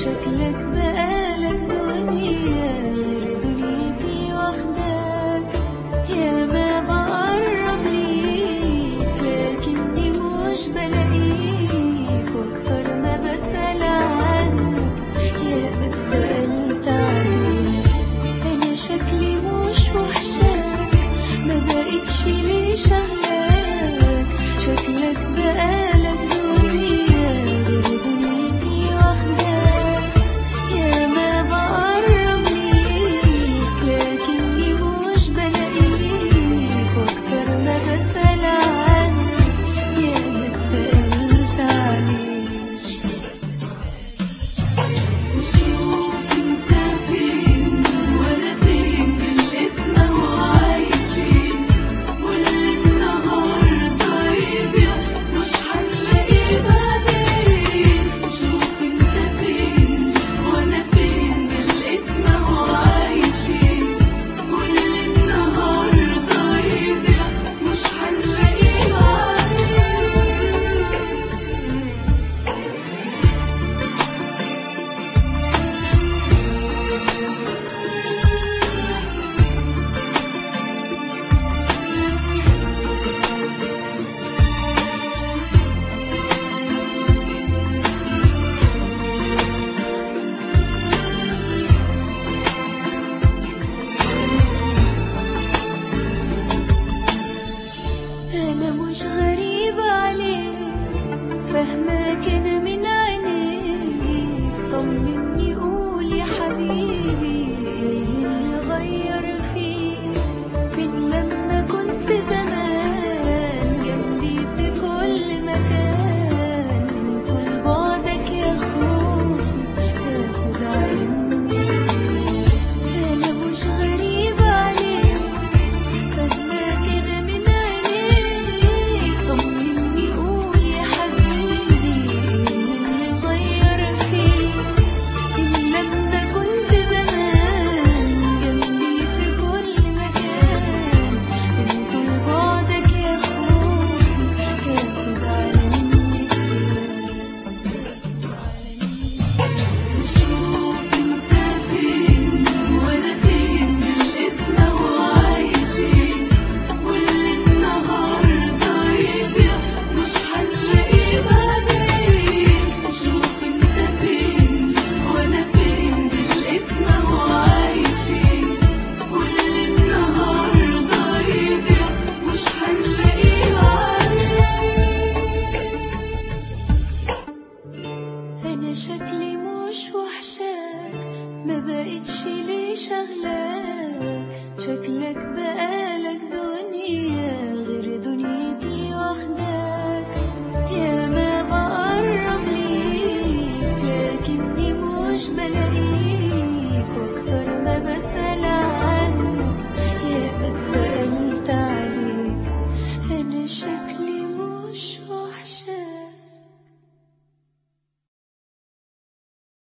شكلك بقالك دنيا غير دنيتي واخداك يا ما بقرب ليك لكني مش بلاقيك واكتر ما بسأل عنك يا بتسألت عنك انا شكلي مش وحشاك ما بقتش ليه شغلاك شكلك بقالك دنيا غير دنيتي واخداك يا ما بقرب ليك لكني مش بلاقيك واكتر ما بسأل عنك يا ما اتسألت عليك وشوف انت فين وانا فين بالاسم وعايشين واللي النهارده يضيع مش هنلاقيه بعدين شوف انت فين وانا فين بالاسم وعايشين واللي النهارده يضيع مش هنلاقيه بعدين أنا مش غريبة عليك فاهماك أنا من عينيك طمني قول يا حبيبي إيه اللي غير فيك فين لما كنت زمان جنبي في كل مكان من طول بعدك يا خوفي تاخد عني أنا مش غريبة عليك فاهماك أنا من عينيك طمني قول يا حبيبي إيه اللي غير فيك فين لما كنت زمان جنبي في كل مكان من طول بعدك يا خوفي تاخد عني شوف انت فين وانا فين بالاسم وعايشين واللي النهارده يضيع مش هنلاقيه بعدين شوف انت فين وانا فين بالاسم وعايشين واللي النهارده يضيع مش هنلاقيه بعدين انا شكلي مش وحشاك ما بقتش ليه شغلاك شكلك بقالك دنيا غير دنيتي واخداك يا ما بقرب ليك لكني مش بلاقيك